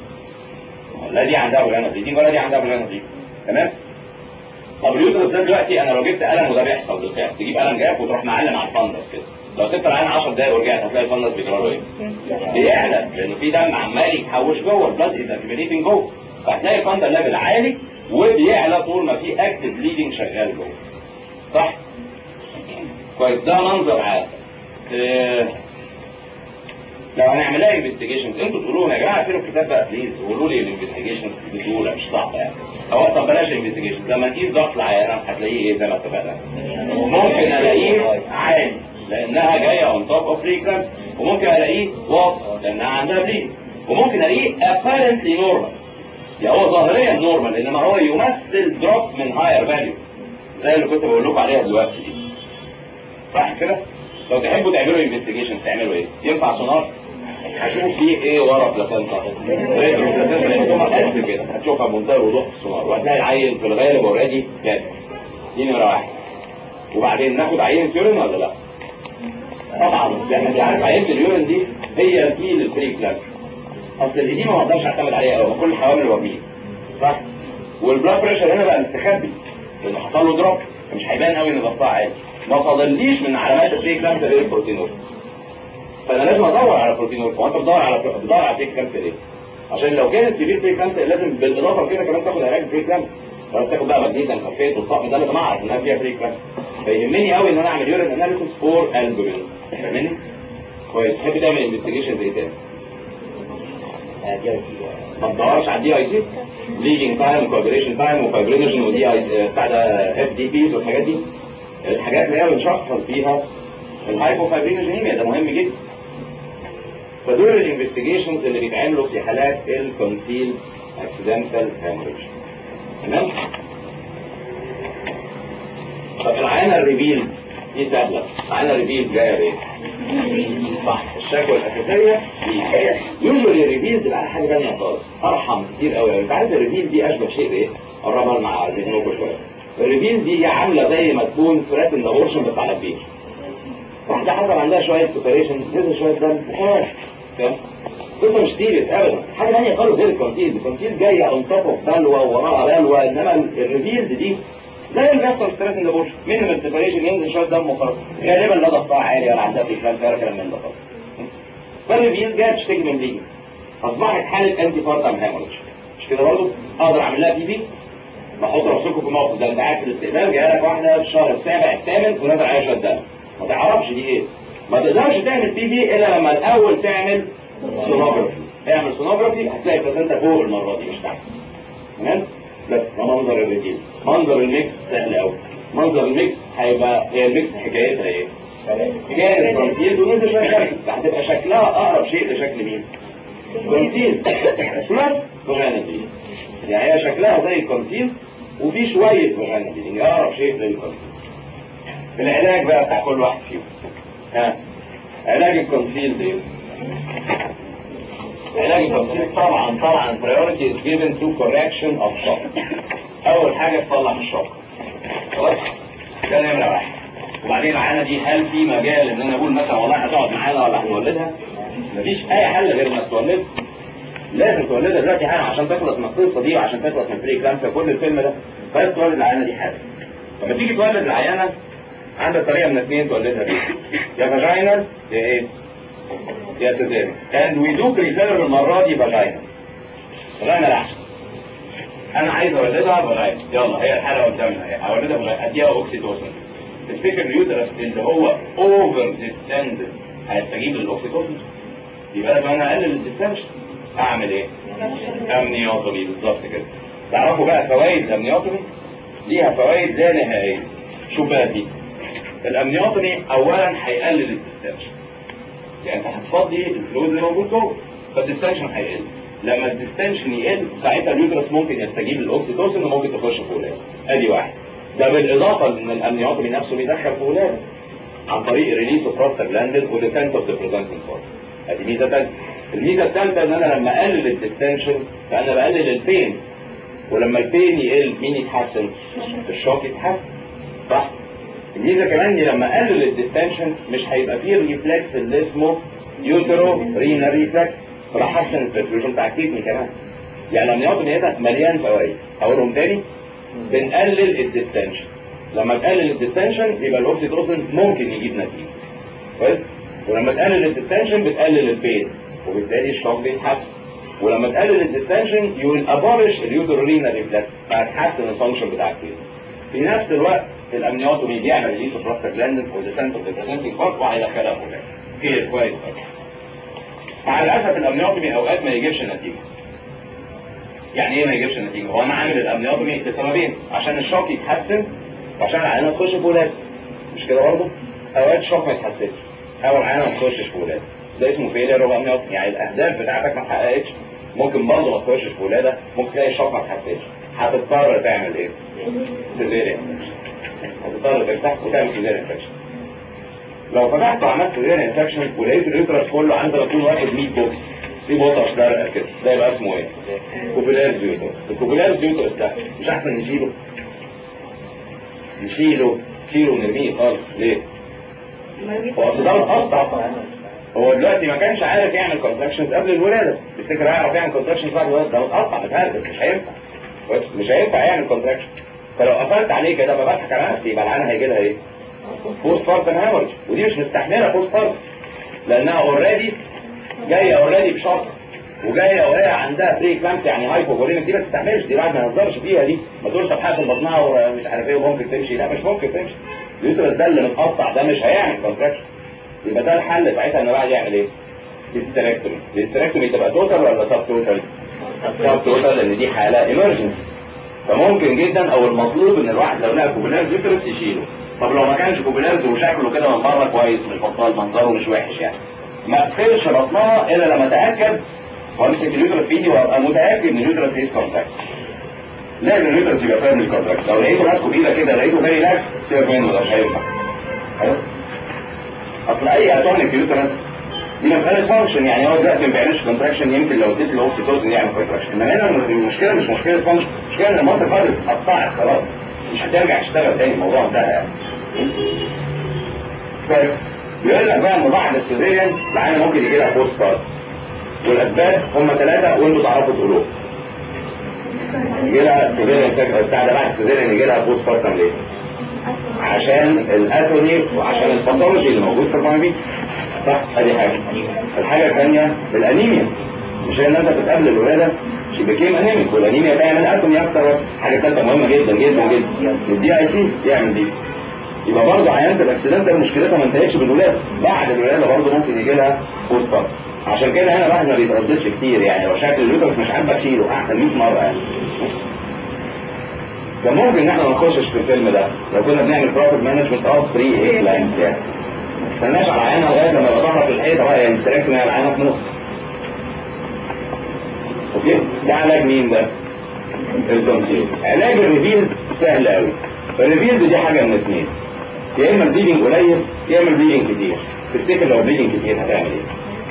لا دي عندها فاجينال دي ولا دي عندها فاجينال دي تمام طب اليوترس ده دلوقتي انا لو جبت قلم وده بيحصل بالفعل تجيب قلم جاف وتروح معلم على الفندس كده لو سبت العين 10 دقايق ورجعت هتلاقي الفندس بيجرى له ايه؟ بيعلى لانه في دم عمال يتحوش جوه البلاد از اكيوميليتنج جوه فهتلاقي الفندس ليفل عالي وبيعلى طول ما في اكتف بليدنج شغال جوه صح؟ كويس ده منظر عام إيه لو هنعمل لها انفستيجيشنز انتوا تقولوا يا جماعه فين الكتاب بقى بليز قولوا لي الانفستيجيشنز بسهوله مش صعبه يعني هو طب بلاش انفستيجيشنز لما نقيس ضغط العيانه هتلاقيه ايه زي ما اتفقنا ممكن الاقيه عالي لانها جايه اون توب اوف ريكرنس وممكن الاقيه واطي لانها عندها بليد وممكن الاقيه apparently نورمال يعني هو ظاهريا نورمال انما هو يمثل دروب من هاير فاليو زي اللي كنت بقول لكم عليها دلوقتي دي صح كده لو تحبوا تعملوا انفستيجيشن تعملوا ايه ينفع سونار هشوف فيه ايه ورا بلاسنتا ريترو بلاسنتا لان قد كده هتشوفها بمنتهى الوضوح في السونار وهتلاقي العين في الغالب اوريدي جاهز دي نمره واحد وبعدين ناخد عينه يورين ولا لا؟ طبعا لان انت عارف عينه اليورين دي هي الكي للبري كلاس اصل الاديمه ما اقدرش اعتمد عليها قوي كل الحوامل وبيه صح؟ والبلاد بريشر هنا بقى مستخبي لانه حصل له دروب مش هيبان قوي ان ضغطها عالي ما فاضليش من علامات البري كلاس غير البروتينور فانا لازم ادور على بروتينور هو انت بتدور على بتدور على بري كلاس ليه؟ عشان لو كانت سيفير بري كلاس لازم بالاضافه كده كمان تاخد علاج بري كلاس لو بتاخد بقى مغنيزيوم سلفيت والطقم ده لازم اعرف انها فيها بري كلاس فيهمني قوي ان انا اعمل يورين اناليسيس فور البومين فاهمني؟ كويس تحب تعمل انفستيجيشن زي تاني ما تدورش على الدي اي سي ليدنج تايم وكوابريشن تايم وفايبرينوجين ودي اي بتاع ده اف دي بيز والحاجات دي الحاجات اللي هي بنشخص فيها الهايبوفايبرينوجينيميا ده مهم جدا فدول الانفستيجيشنز اللي بيتعملوا في حالات الكونسيل اكسيدنتال هيموريج تمام طب العينه الريفيل دي سهله العينه الريفيل جايه بايه؟ صح الشكوى الاساسيه دي يوجوالي الريفيل تبقى على حاجه ثانيه خالص ارحم كتير قوي انت عارف الريفيل دي اشبه شيء بايه؟ قربها مع ذهنكم شويه الريفيل دي هي عامله زي ما تكون ثريتن ابورشن بس على كبير واحده حصل عندها شويه سيبريشن نزل شويه دم خلاص فاهم؟ قصه مش سيريس ابدا حاجه ثانيه خالص غير الكونسيل الكونسيل جايه اون توب اوف بلوى ووراها بلوى انما الريفيل دي زي اللي بيحصل في ثلاث ابورشن من من السيبريشن ينزل شويه دم وخلاص غالبا لا ضغطها عالي ولا عندها بريكلام ولا كلام من ده خالص فالريفيل جايه بتشتكي من بليدنج اصبحت حاله انتي بارتم هيموريج مش كده برضه اقدر اعمل لها بي بي بحط نفسكم في الموقف ده انت قاعد في الاستقبال جايه لك واحده في الشهر السابع الثامن ونازل عليها شويه دم ما تعرفش دي ايه ما تقدرش تعمل بي بي الا لما الاول تعمل سونوجرافي اعمل سونوجرافي هتلاقي البلاسنتا فوق المره دي مش تحت تمام بس ده منظر الرجيل منظر الميكس سهل قوي منظر الميكس هيبقى هي الميكس حكايتها ايه؟ كانت كونسيل ونزل شويه شكل فهتبقى شكلها اقرب شيء لشكل مين؟ كونسيل بلس فاجينا بليدنج يعني هي شكلها زي الكونسيل وفي شويه فاجينا بليدنج اقرب شيء للكونسيل العلاج بقى بتاع كل واحد فيهم ها علاج الكونسيل ده علاج الكونسيل طبعا طبعا priority is given to correction of shock اول حاجه تصلح الشوك خلاص ده نمره واحد وبعدين العانه دي هل في مجال ان انا اقول مثلا والله هتقعد معانا ولا هنولدها مفيش اي حل غير انك تولد لازم تولدها دلوقتي حالا عشان تخلص من القصه دي وعشان تخلص من فريق كلامسه كل الفيلم ده فلازم تولد العيانه دي حالا لما تيجي تولد العيانه عندك طريقه من اثنين تولدها بيها يا فاجينال يا ايه؟ يا سيزيريان and we do prefer المره دي فاجينال فاجينال احسن انا عايز اولدها فاجينال يلا هي الحاله قدامنا اهي هولدها فاجينال اديها اوكسيتوسن تفتكر اليوترس اللي هو اوفر ديستندد هيستجيب للاوكسيتوسن يبقى لازم انا اقلل الديستنشن اعمل ايه؟ امنيوتومي بالظبط كده تعرفوا بقى فوائد الامنيوتومي ليها فوائد لا نهائيه شوف بقى دي الامنيوتومي اولا هيقلل الديستنشن يعني انت هتفضي الفلويد اللي موجود جوه فالديستنشن هيقل لما الديستنشن يقل ساعتها اليوترس ممكن يستجيب للاوكسيتوسين وممكن تخش في ولاده ادي واحد ده بالاضافه لان الامنيوتومي نفسه بيدخل في ولاده عن طريق ريليس اوف بروستاجلاندين وديسنت اوف ذا بريزنتنج فورم ادي ميزه ثالثه الميزه الثالثه ان انا لما اقلل الديستنشن فانا بقلل البين ولما البين يقل مين يتحسن الشوك يتحسن صح الميزه كمان اني لما اقلل الديستنشن مش هيبقى فيه الريفلكس اللي اسمه يوترو رينا ريفلكس فراح احسن البرفيوجن بتاع الكدني كمان يعني الامنيوتومي هنا مليان فوائد اقولهم تاني بنقلل الديستنشن لما تقلل الديستنشن يبقى الاوكسيتوسين ممكن يجيب نتيجه كويس ولما تقلل الديستنشن بتقلل البين وبالتالي الشوك بيتحسن ولما تقلل الديستنشن يو ابولش اليوترولينا ريفلكس فهتحسن الفانكشن بتاع الكدني في نفس الوقت الامنيوتومي بيعمل ريليس اوف بروستاجلاندين وديسنت اوف بريزنتنج فورك وهيدخلها في ولاده كده كويس أوي. مع الاسف الامنيوتومي اوقات ما يجيبش نتيجه يعني ايه ما يجيبش نتيجه هو انا عامل الامنيوتومي لسببين عشان الشوك يتحسن وعشان العينه تخش في ولاده مش كده برضه اوقات الشوك ما يتحسنش او العينه ما تخشش في ولاده ده اسمه فيلير اوف امنيوتومي يعني الاهداف بتاعتك ما اتحققتش ممكن برضه ما تخشش في ولاده ممكن تلاقي الشوك ما اتحسنش هتضطر تعمل ايه؟ سيزيريان هتضطر تفتح وتعمل سيزيريان سكشن لو فتحت وعملت سيزيريان سكشن ولقيت اليوترس كله عنده يكون واخد 100 بوكس في بوطه زرقاء كده ده يبقى اسمه ايه؟ كوبولاريس يوترس الكوبولاريس يوترس ده مش احسن نشيله؟ نشيله نشيله ونرميه خالص ليه؟ هو اصل ده متقطع هو دلوقتي ما كانش عارف يعمل كونتراكشنز قبل الولاده تفتكر هيعرف يعمل كونتراكشنز بعد الولاده ده متقطع متهرب مش هينفع كويس؟ مش هينفع يعمل كونتراكشن فلو قفلت عليه كده بضحك على نفسي يبقى العينه هيجي لها ايه؟ بوست بارتن هامرج ودي مش مستحمله بوست بارتن لانها اوريدي جايه اوريدي بشرط وجايه وهي عندها بري كلامس يعني هايبوفوليميك دي ما تستحملش دي الواحد ما يهزرش فيها دي ما تقولش طب حاسس بطنها ومش عارف ايه وممكن تمشي لا مش ممكن تمشي اليوترس ده اللي متقطع ده مش هيعمل كونتراكشن يبقى ده الحل ساعتها ان الواحد يعمل ايه؟ هيستريكتومي الهيستريكتومي تبقى توتال ولا سب توتال؟ سب توتال لان دي حاله ايمرجنسي فممكن جدا او المطلوب ان الواحد لو لقى كوبولارز يوترس يشيله طب لو ما كانش كوبولارز وشكله كده من بره كويس مش بطال منظره مش وحش يعني ما اقفلش بطنها الا لما اتاكد وامسك اليوترس في ايدي وابقى متاكد ان اليوترس ايه كونتاكت لازم اليوترس يبقى فاهم الكونتاكت لو لقيته ماسكه بايدك كده لقيته فيري لاكس سيبك منه ده مش هينفع خلاص؟ اصل اي اتونيك يوترس دي مسألة فانكشن يعني هو دلوقتي ما بيعملش كونتراكشن يمكن لو اديت له اوكسيتوسن يعمل كونتراكشن انما هنا المشكلة مش مشكلة فانكشن المشكلة ان المصل خالص اتقطعت خلاص مش هترجع تشتغل تاني الموضوع انتهى يعني طيب بيقول لك بقى ان بعد السيزيريان العينة ممكن يجي لها بوست بارت والاسباب هم ثلاثة وانتوا تعرفوا تقولوه يجي لها سيزيريان سك- بتاع ده بعد السيزيريان يجي لها بوست بارتم ليه؟ عشان الاتوني وعشان الباثولوجي اللي موجود في البامبي صح ادي حاجه الحاجه الثانيه الانيميا مش هي الناس بتقابل الولاده شي بيكيم انيميك والانيميا تعمل اتوني اكتر حاجه ثالثه مهمه جدا جدا جدا الدي اي سي يعمل دي يبقى برضه عيانه الاكسيدنت مشكلتها ما انتهتش بالولاده بعد الولاده برضه ممكن يجي لها بوست بارت عشان كده هنا الواحد ما بيترددش كتير يعني لو شكل اليوترس مش عاجبك شيله احسن 100 مره يعني كان ممكن ان احنا ما نخشش في الفيلم ده لو كنا بنعمل بروفيت مانجمنت اوف بري ايه لاينز يعني ما استناش على العينه لغايه لما يبقى ظهر في الحيطه بقى يعني استريكت من العينه تموت اوكي ده علاج مين ده؟ التنسيق علاج الريفيل سهل قوي الريفيل دي حاجه من اثنين يا اما البليدنج قليل يا اما البليدنج كتير تفتكر لو البليدنج كتير هتعمل ايه؟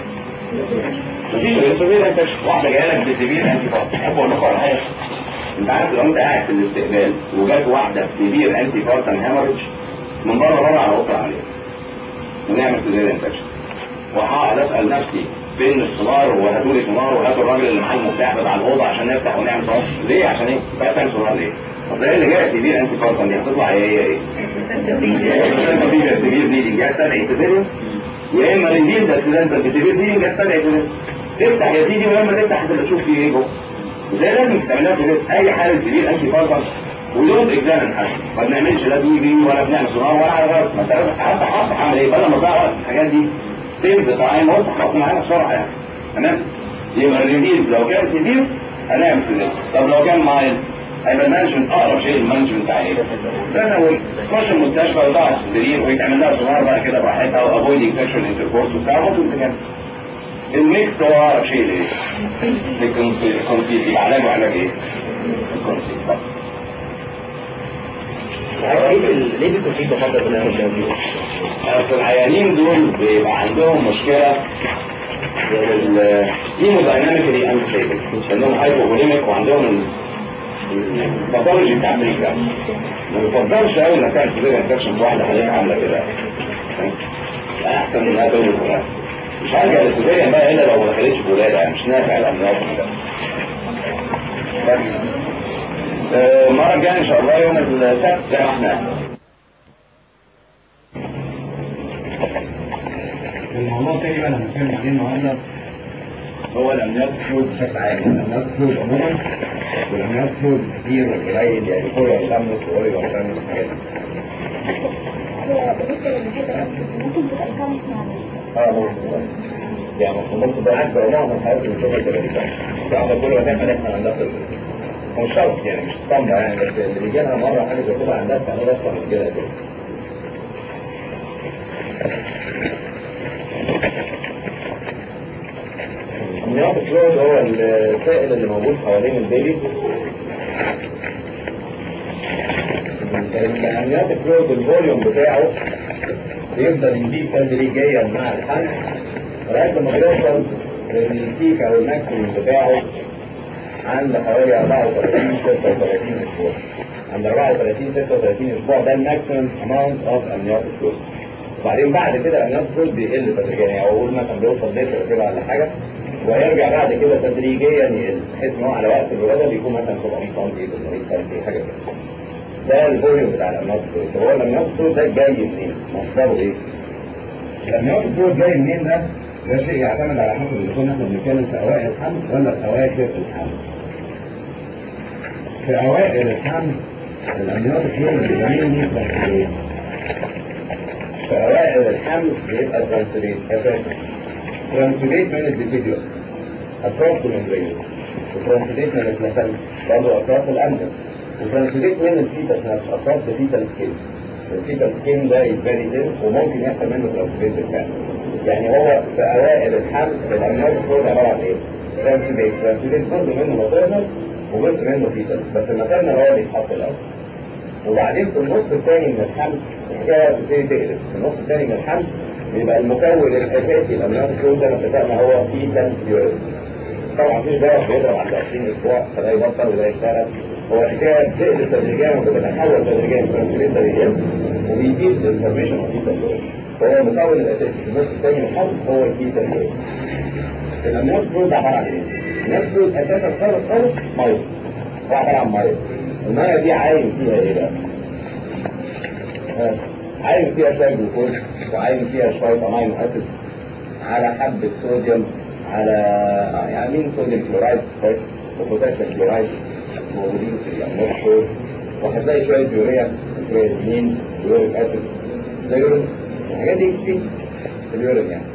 مفيش غير سبيل انت واحده جايه لك بسبيل انتي فاضل احب اقول لكم على حاجه انت عارف لو انت قاعد في الاستقبال وجات واحده سيفير انتي بارتن هامرج من بره بره على اوضه عليه ونعمل سيزيريان انفكشن وهقعد اسال نفسي فين السونار وهاتوا لي سونار وهاتوا الراجل اللي معاه المفتاح بتاع الاوضه عشان نفتح ونعمل سونار ليه عشان ايه؟ بقى تعمل سونار ليه؟ اصل هي اللي جايه سيفير انتي بارتن دي هتطلع هي هي ايه؟ سيفير سيفير ديلينج استدعي سيفيريان يا اما ريفيل ده اكسيدنتال بسيفير ديلينج استدعي سيفيريان تفتح يا سيدي ولما تفتح هتبقى تشوف فيه ايه جوه زي لازم تعملها سيفير اي حاله سيفير انتي بارتن ودون اكزامن حاجه ما بنعملش لا بي بي ولا بنعمل سونار ولا حاجه ما انت هفتح هفتح اعمل ايه بدل ما اضيع وقت في الحاجات دي سيف ذا تايم وافتح حط معانا بسرعه يعني تمام يبقى الريفيل لو كان سيفير هنعمل سيفير طب لو كان مايل هيبقى المانجمنت اقرب شيء للمانجمنت بتاع ايه؟ ده اول تخش المستشفى وتقعد في السرير ويتعمل لها سونار بقى كده براحتها وافويدنج سكشوال انتركورس وبتاع ممكن تكمل الميكس هو اقرب شيء لايه؟ للكونسيل يبقى علاجه علاج ايه؟ الكونسيل بس ليه بيكون في تفضل في الأمر بس العيانين دول بيبقى عندهم مشكلة الهيمودايناميكالي انستيبل عندهم هايبوفوليميك وعندهم الباثولوجي بتاع البريكراس ما بيفضلش قوي انك تعمل سيزيريان سكشن في واحده حضرتك عامله كده احسن من انها تولد ولاده مش هرجع للسيزيريان بقى الا لو ما دخلتش في ولاده يعني مش نافع الامراض بس آه، المره الجايه ان شاء الله يوم السبت زي ما احنا الموضوع تاني بقى اللي هنتكلم عليه النهارده هو الامنيات فلود بشكل عام الامنيات فلود عموما والامنيات فلود كتير والقليل يعني كوريا وشمس واوريجا وشمس الحاجات دي هو بالنسبة للمحيط ممكن تبقى الكامل مع اه ممكن يعني ممكن بالعكس لو معظم حياتي بنشوفها تبقى دي كده كل ما تعمل احنا عندها طفل هو مش شرط يعني مش اسطمبة يعني بس اللي بيجي لها مرة حاجة زي كده عندها استعداد أكتر من كده كده النياط فلويد هو السائل اللي موجود حوالين البيبي النياط فلويد الفوليوم بتاعه بيفضل يزيد تدريجيا مع الحمل لغايه لما بيوصل للبيك او الماكسيموم بتاعه عند حوالي 34 36 اسبوع عند 34 36 اسبوع ده الماكسيمم اماونت اوف امنيوت فلويد وبعدين بعد كده الامنيوت فلويد بيقل تدريجيا يعني اقول مثلا بيوصل لتر كده ولا حاجه ويرجع بعد كده تدريجيا يقل بحيث ان هو على وقت الولاده بيكون مثلا 700 سم 800 سم حاجه كده ده الفوليوم بتاع الامنيوت فلويد هو الامنيوت فلويد ده جاي منين؟ مصدره ايه؟ الامنيوت فلويد جاي منين ده؟ ده شيء يعتمد على حسب اللي كنا احنا بنتكلم في اوائل الحمل ولا في اواخر الحمل. في اوائل الحمل الامنيوت فلويد بيبقى مين ترانسليت في اوائل الحمل بيبقى ترانسليت اساسا ترانسليت من الديسيديوس اطراف الممبرين وترانسليت من البلاسنتا برضه اطراف الامبل وترانسليت من الفيتس نفسه اطراف الفيتال سكين الفيتال سكين ده يتبني تاني وممكن يحصل منه ترانسليت بالفعل يعني هو في اوائل الحمل الامنيوت فلويد عباره عن ايه؟ ترانسليت ترانسليت جزء منه ماتيرنال وجزء منه فيتال بس الماتيرنال هو اللي يتحط الاول وبعدين في النص الثاني من الحمل الحكايه بتبتدي تقلب في النص الثاني من الحمل يبقى المكون الاساسي الامنيوت فلويد زي ما اتفقنا هو فيتال يورين طبعا مفيش دواء بيضرب عند 20 اسبوع فده يبطل وده يشتغل هو الحكايه بتقلب تدريجيا وبتتحول تدريجيا ترانسليت تدريجيا وبيزيد الانفورميشن اوف فيتال يورين فهو المكون الاساسي في النص الثاني من الحمل هو الفيتال يورين الامنيوت فلويد عباره عن ايه؟ الامنيوت فلويد اساسا خالص خالص ميه هو عباره عن ميه الميه دي عايم فيها ايه بقى؟ عايم فيها شويه جلوكوز وعايم فيها شويه امينو اسيد على حبه صوديوم على يعني مين صوديوم كلورايد كويس وبوتاسيوم كلورايد موجودين في الامنيوت فلويد وهتلاقي شويه يوريا كرياتينين يوريك اسيد ده يورين الحاجات دي كتير في اليورين يعني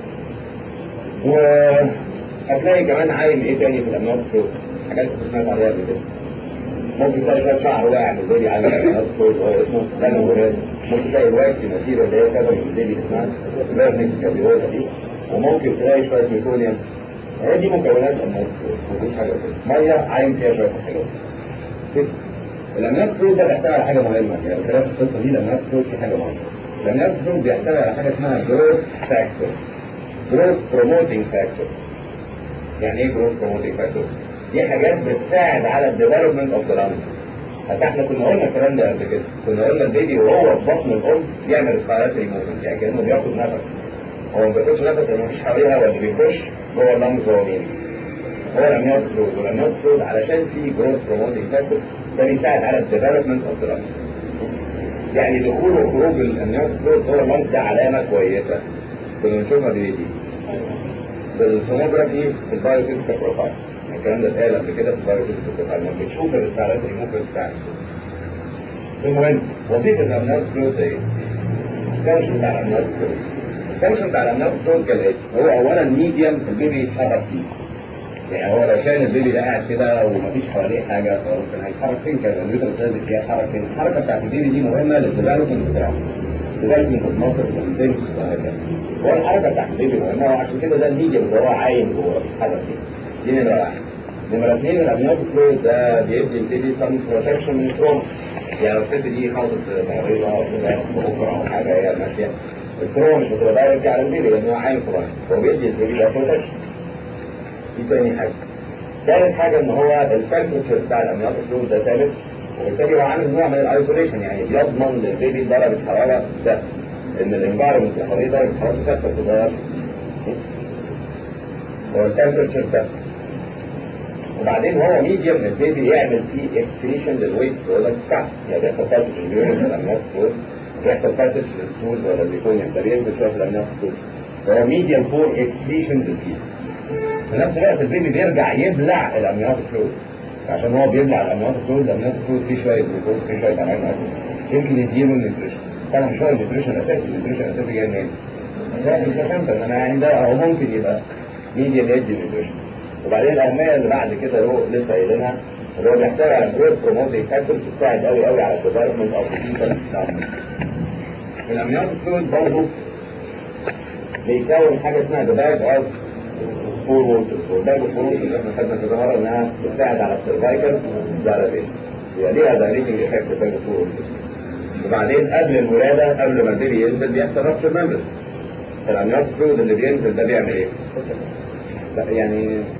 وهتلاقي كمان عايم ايه تاني في الامنيوت فلويد حاجات كنت سمعت عليها قبل كده ممكن تلاقي شويه شعر واقع من البودي على الامنيوت فلويد هو اسمه لانوغريد ممكن تلاقي الواكسي نتيجه اللي هي كذا من البيبي اسمها فيرنكس كابيولا دي وممكن تلاقي شويه ميكونيوم هي دي مكونات الامنيوت فلويد مفيش حاجه كده ميه عايم فيها شويه حاجات كده الامنيوت فلويد ده بيحتوي على حاجه مهمه يعني خلاف القصه دي الامنيوت فلويد في حاجه مهمه الامنيوت فلويد بيحتوي على حاجه اسمها جروث فاكتورز جروث بروموتنج فاكتورز يعني ايه جروث بروموتنج فاكتورز دي حاجات بتساعد على الديفلوبمنت اوف ذا لانج حتى احنا كنا قلنا الكلام ده قبل كده كنا قلنا البيبي وهو في بطن الام بيعمل ريسبيراتوري موفمنت يعني كانه بياخد نفس هو ما بياخدش نفس لانه مفيش حواليه هواء اللي بيخش جوه اللانجز هو مين؟ هو الامنيوت فلويد والامنيوت فلويد علشان في جروث بروموتنج فاكتور ده بيساعد على الديفلوبمنت اوف ذا لانجز يعني دخول وخروج الامنيوت فلويد جوه اللانجز ده علامه كويسه كنا بنشوفها بايدي بالسونوجرافي في البايوفيزيكال بروفايل الكلام ده اتقال قبل كده في البايوفيزيكال بروفايل لما بتشوف الاستعراضات الممكن بتاعتك المهم وظيفه الامنيوت فلويد ايه؟ الفانكشن بتاع الامنيوت فلويد الفانكشن بتاع الامنيوت فلويد كالاتي هو اولا ميديم البيبي يتحرك فيه يعني هو لو كان البيبي ده قاعد كده ومفيش حواليه حاجه خلاص كان هيتحرك فين كان اليوترس لازم يتحرك فين الحركه بتاعت البيبي دي مهمه للديفلوبمنت بتاعه ديفلوبمنت اوف مصر والتنس وهكذا هو الحركه بتاعت البيبي مهمه وعشان كده ده الميديا اللي هو عايم جوه بيتحرك فيه دي نمره واحد نمرة اثنين الامنيوت فلويد ده بيدي البيبي سم بروتكشن من التروما يعني لو الست دي حاطط مريضة او بكره او حاجه هي ماشيه التروما مش هتبقى دايركت على البيبي لان هو عايم طبعا هو بيدي البيبي ده بروتكشن دي تاني حاجه ثالث حاجه ان هو التمبرتشر بتاع الامنيوت فلويد ده ثابت وبالتالي هو عامل نوع من الايزوليشن يعني بيضمن للبيبي درجه حراره ثابته ان الانفايرمنت اللي حواليه درجه حراره ثابته ما تتغيرش هو التمبرتشر ثابت وبعدين هو ميديوم البيبي يعمل فيه اكسكريشن للويست برودكت بتاعته يعني بيحصل باسج لليورين ولا الامنيوت فلويد بيحصل باسج للستول ولا الليكونيوم ده بينزل شويه في الامنيوت فلويد فهو ميديوم فور اكسكريشن للبيبي في نفس الوقت البيبي بيرجع يبلع الامنيوت فلويد عشان هو بيبلع الامنيوت فلويد الامنيوت فلويد فيه شويه جلوكوز فيه شويه امينو اسيد يمكن يديله النيوتريشن طبعا مش هو النيوتريشن الاساسي النيوتريشن الاساسي جاي منين؟ ده البلاسنتا انما يعني ده هو ممكن يبقى ميديم يدي النيوتريشن وبعدين الاهميه اللي بعد كده هو لسه قايلينها اللي هو بيحتوي على جروث بروموتنج فاكتورز بتساعد قوي قوي على الديفلوبمنت اوف الفيتال الامنيوت فلويد برضه بيكون حاجه اسمها ذا باج اوف فور ووترز والباج اوف فور ووترز احنا خدنا كذا مره انها بتساعد على السرفايكال دايلاتيشن يبقى ليها دايليتنج افكت الباج اوف فور ووترز وبعدين قبل الولاده قبل ما البيبي ينزل بيحصل رابشر ممبرز فالامنيوت فلويد اللي بينزل ده بيعمل ايه؟ لا يعني